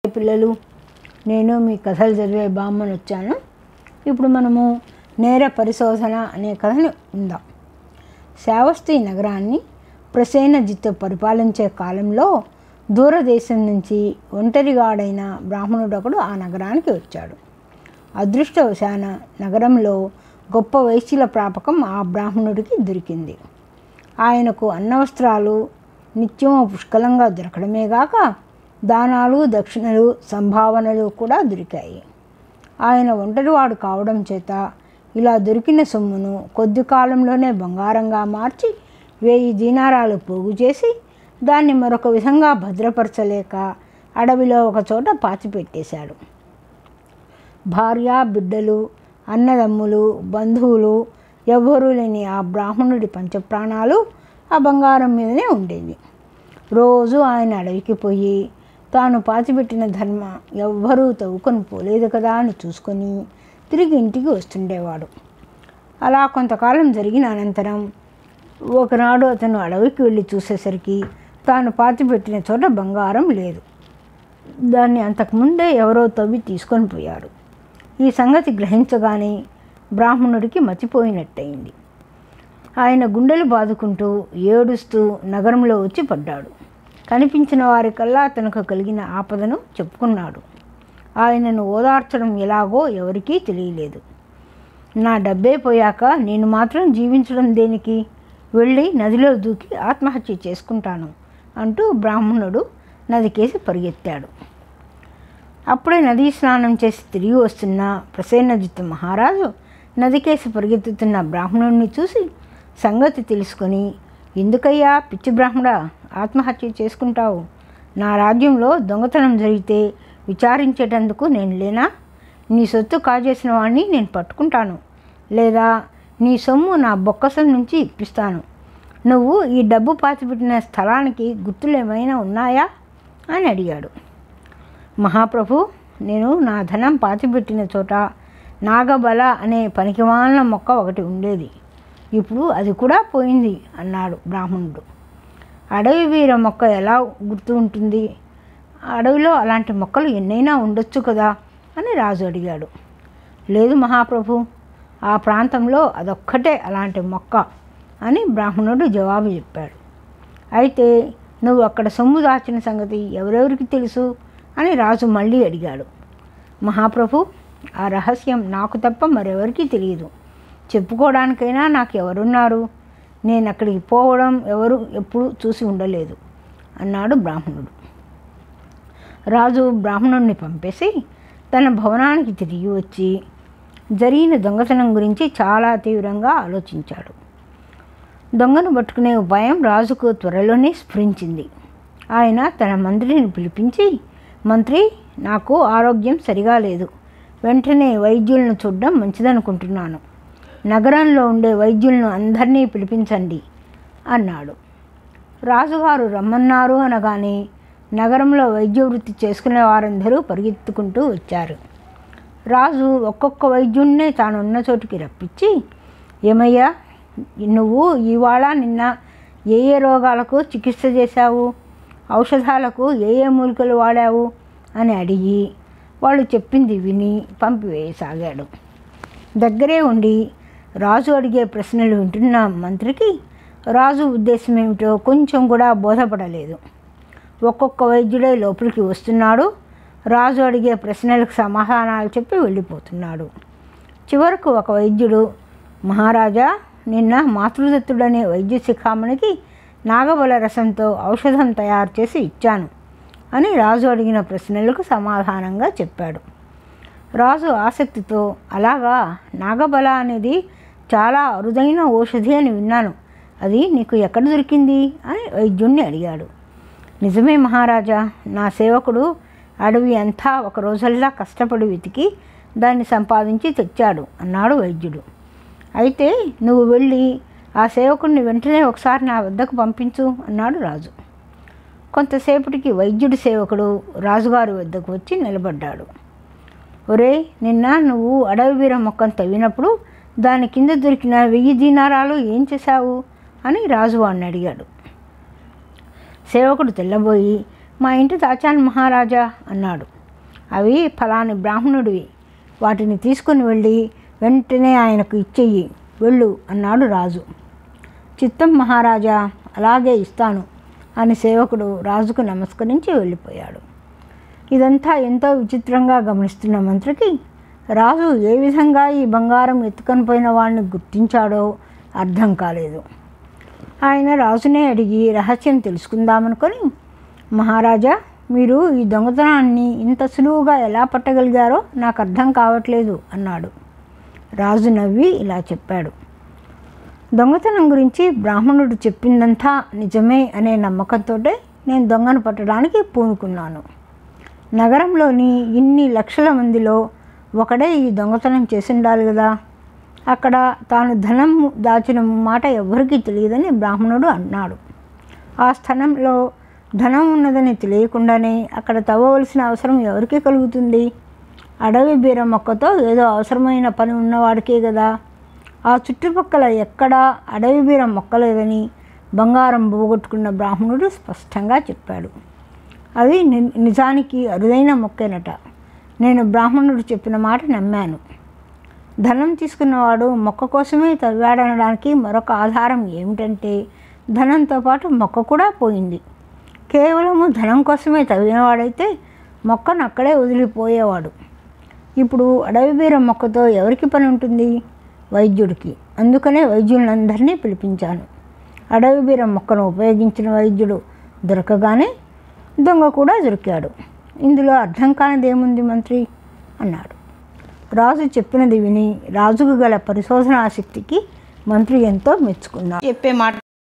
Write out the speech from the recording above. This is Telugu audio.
పిల్లలు నేను మీ కథలు చదివే బామ్మని వచ్చాను ఇప్పుడు మనము నేర పరిశోధన అనే కథని ఉందాం శ్రావస్తి నగరాన్ని ప్రసేనజిత్తు పరిపాలించే కాలంలో దూరదేశం నుంచి ఒంటరిగాడైన బ్రాహ్మణుడొకడు ఆ నగరానికి వచ్చాడు అదృష్టవశాన నగరంలో గొప్ప వైశ్యుల ప్రాపకం ఆ బ్రాహ్మణుడికి దొరికింది ఆయనకు అన్నవస్త్రాలు నిత్యం పుష్కలంగా దొరకడమే గాక దానాలు దక్షిణలు సంభావనలు కూడా దొరికాయి ఆయన ఒంటరివాడు కావడం చేత ఇలా దొరికిన సొమ్మును కొద్ది కాలంలోనే బంగారంగా మార్చి వేయి దీనారాలు పోగు చేసి దాన్ని మరొక విధంగా భద్రపరచలేక అడవిలో ఒక చోట పాతిపెట్టేశాడు భార్య బిడ్డలు అన్నదమ్ములు బంధువులు ఎవ్వరూ లేని ఆ బ్రాహ్మణుడి పంచప్రాణాలు ఆ బంగారం మీదనే ఉండేవి రోజు ఆయన అడవికి పోయి తాను పాతిపెట్టిన ధర్మ ఎవ్వరూ తవ్వుకొని పోలేదు కదా అని చూసుకొని తిరిగి ఇంటికి వస్తుండేవాడు అలా కొంతకాలం జరిగిన అనంతరం ఒకనాడు అతను అడవికి వెళ్ళి చూసేసరికి తాను పాతిపెట్టిన చోట బంగారం లేదు దాన్ని అంతకుముందే ఎవరో తవ్వి తీసుకొని పోయారు ఈ సంగతి గ్రహించగానే బ్రాహ్మణుడికి మతిపోయినట్టయింది ఆయన గుండెలు బాదుకుంటూ ఏడుస్తూ నగరంలో వచ్చి పడ్డాడు కనిపించిన వారికల్లా తనకు కలిగిన ఆపదను చెప్పుకున్నాడు ఆయనను ఓదార్చడం ఎలాగో ఎవరికీ తెలియలేదు నా డబ్బే పోయాక నేను మాత్రం జీవించడం దేనికి వెళ్ళి నదిలో దూకి ఆత్మహత్య చేసుకుంటాను అంటూ బ్రాహ్మణుడు నదికేసి పరిగెత్తాడు అప్పుడే నదీ స్నానం చేసి తిరిగి వస్తున్న ప్రసేనజిత్ మహారాజు నదికేసి పరిగెత్తుతున్న బ్రాహ్మణుడిని చూసి సంగతి తెలుసుకొని ఎందుకయ్యా పిచ్చి బ్రాహ్మడా ఆత్మహత్య చేసుకుంటావు నా రాజ్యంలో దొంగతనం జరిగితే విచారించేటందుకు నేను లేనా నీ సొత్తు కాజేసిన వాడిని నేను పట్టుకుంటాను లేదా నీ సొమ్ము నా బొక్కసం నుంచి ఇప్పిస్తాను నువ్వు ఈ డబ్బు పాతిపెట్టిన స్థలానికి గుర్తులు ఏమైనా ఉన్నాయా అని అడిగాడు మహాప్రభు నేను నా ధనం పాతిపెట్టిన చోట నాగబల అనే పనికిమాలిన మొక్క ఒకటి ఉండేది ఇప్పుడు అది కూడా పోయింది అన్నాడు బ్రాహ్మణుడు అడవి వీర మొక్క ఎలా గుర్తు ఉంటుంది అడవిలో అలాంటి మొక్కలు ఎన్నైనా ఉండొచ్చు కదా అని రాజు అడిగాడు లేదు మహాప్రభు ఆ ప్రాంతంలో అదొక్కటే అలాంటి మొక్క అని బ్రాహ్మణుడు జవాబు చెప్పాడు అయితే నువ్వు అక్కడ సొమ్ము దాచిన సంగతి ఎవరెవరికి తెలుసు అని రాజు మళ్ళీ అడిగాడు మహాప్రభు ఆ రహస్యం నాకు తప్ప మరెవరికీ తెలియదు చెప్పుకోవడానికైనా నాకు ఎవరున్నారు నేను అక్కడికి పోవడం ఎవరు ఎప్పుడు చూసి ఉండలేదు అన్నాడు బ్రాహ్మణుడు రాజు బ్రాహ్మణుడిని పంపేసి తన భవనానికి తిరిగి వచ్చి జరిగిన దొంగతనం గురించి చాలా తీవ్రంగా ఆలోచించాడు దొంగను పట్టుకునే ఉపాయం రాజుకు త్వరలోనే స్ఫురించింది ఆయన తన మంత్రిని పిలిపించి మంత్రి నాకు ఆరోగ్యం సరిగా లేదు వెంటనే వైద్యులను చూడడం మంచిదనుకుంటున్నాను నగరంలో ఉండే వైద్యులను అందరినీ పిలిపించండి అన్నాడు రాజుగారు రమ్మన్నారు అనగానే నగరంలో వైద్య వృత్తి చేసుకునే వారందరూ పరిగెత్తుకుంటూ వచ్చారు రాజు ఒక్కొక్క వైద్యున్నే తాను ఉన్న చోటుకి రప్పించి ఏమయ్యా నువ్వు ఇవాళ నిన్న ఏ ఏ రోగాలకు చికిత్స చేశావు ఔషధాలకు ఏ ఏ మూలికలు వాడావు అని అడిగి వాళ్ళు చెప్పింది విని పంపివేయసాగాడు దగ్గరే ఉండి రాజు అడిగే ప్రశ్నలు వింటున్న మంత్రికి రాజు ఉద్దేశం ఏమిటో కొంచెం కూడా బోధపడలేదు ఒక్కొక్క వైద్యుడే లోపలికి వస్తున్నాడు రాజు అడిగే ప్రశ్నలకు సమాధానాలు చెప్పి వెళ్ళిపోతున్నాడు చివరకు ఒక వైద్యుడు మహారాజా నిన్న మాతృదత్తుడనే వైద్య శిఖామణికి నాగబల రసంతో ఔషధం తయారు చేసి ఇచ్చాను అని రాజు అడిగిన ప్రశ్నలకు సమాధానంగా చెప్పాడు రాజు ఆసక్తితో అలాగా నాగబల అనేది చాలా అరుదైన ఔషధి అని విన్నాను అది నీకు ఎక్కడ దొరికింది అని వైద్యుణ్ణి అడిగాడు నిజమే మహారాజా నా సేవకుడు అడవి అంతా ఒక రోజల్లా కష్టపడి వెతికి దాన్ని సంపాదించి తెచ్చాడు అన్నాడు వైద్యుడు అయితే నువ్వు వెళ్ళి ఆ సేవకుడిని వెంటనే ఒకసారి నా వద్దకు పంపించు అన్నాడు రాజు కొంతసేపటికి వైద్యుడి సేవకుడు రాజుగారి వద్దకు వచ్చి నిలబడ్డాడు ఒరే నిన్న నువ్వు అడవి వీర మొక్కను తవ్వినప్పుడు దాని కింద దొరికిన వెయ్యి దీనారాలు ఏం చేశావు అని రాజు వాడిని అడిగాడు సేవకుడు తెల్లబోయి మా ఇంటి దాచాను మహారాజా అన్నాడు అవి ఫలాని బ్రాహ్మణుడివి వాటిని తీసుకుని వెళ్ళి వెంటనే ఆయనకు ఇచ్చెయ్యి వెళ్ళు అన్నాడు రాజు చిత్తం మహారాజా అలాగే ఇస్తాను అని సేవకుడు రాజుకు నమస్కరించి వెళ్ళిపోయాడు ఇదంతా ఎంతో విచిత్రంగా గమనిస్తున్న మంత్రికి రాజు ఏ విధంగా ఈ బంగారం ఎత్తుకొని పోయిన వాడిని గుర్తించాడో అర్థం కాలేదు ఆయన రాజునే అడిగి రహస్యం తెలుసుకుందామనుకొని మహారాజా మీరు ఈ దొంగతనాన్ని ఇంత సులువుగా ఎలా పట్టగలిగారో నాకు అర్థం కావట్లేదు అన్నాడు రాజు నవ్వి ఇలా చెప్పాడు దొంగతనం గురించి బ్రాహ్మణుడు చెప్పిందంతా నిజమే అనే నమ్మకంతో నేను దొంగను పట్టడానికి పూనుకున్నాను నగరంలోని ఇన్ని లక్షల మందిలో ఒకడే ఈ దొంగతనం చేసి ఉండాలి కదా అక్కడ తాను ధనం దాచిన మాట ఎవరికీ తెలియదని బ్రాహ్మణుడు అన్నాడు ఆ స్థలంలో ధనం ఉన్నదని తెలియకుండానే అక్కడ తవ్వవలసిన అవసరం ఎవరికి కలుగుతుంది అడవి బీర మొక్కతో ఏదో అవసరమైన పని ఉన్నవాడికే కదా ఆ చుట్టుపక్కల ఎక్కడా అడవి బీర మొక్క లేదని బంగారం పోగొట్టుకున్న బ్రాహ్మణుడు స్పష్టంగా చెప్పాడు అది ని- నిజానికి అరుదైన మొక్కేనట నేను బ్రాహ్మణుడు చెప్పిన మాట నమ్మాను ధనం తీసుకున్నవాడు మొక్క కోసమే తవ్వాడనడానికి మరొక ఆధారం ఏమిటంటే ధనంతో పాటు మొక్క కూడా పోయింది కేవలము ధనం కోసమే తవ్వినవాడైతే మొక్కను అక్కడే వదిలిపోయేవాడు ఇప్పుడు అడవి బీర మొక్కతో ఎవరికి పని ఉంటుంది వైద్యుడికి అందుకనే వైద్యులందరినీ పిలిపించాను అడవి బీర మొక్కను ఉపయోగించిన వైద్యుడు దొరకగానే దొంగ కూడా దొరికాడు ఇందులో అర్థం కానిదేముంది మంత్రి అన్నాడు రాజు చెప్పినది విని రాజుకు గల పరిశోధనాశక్తికి మంత్రి ఎంతో మెచ్చుకున్నాడు చెప్పే మాట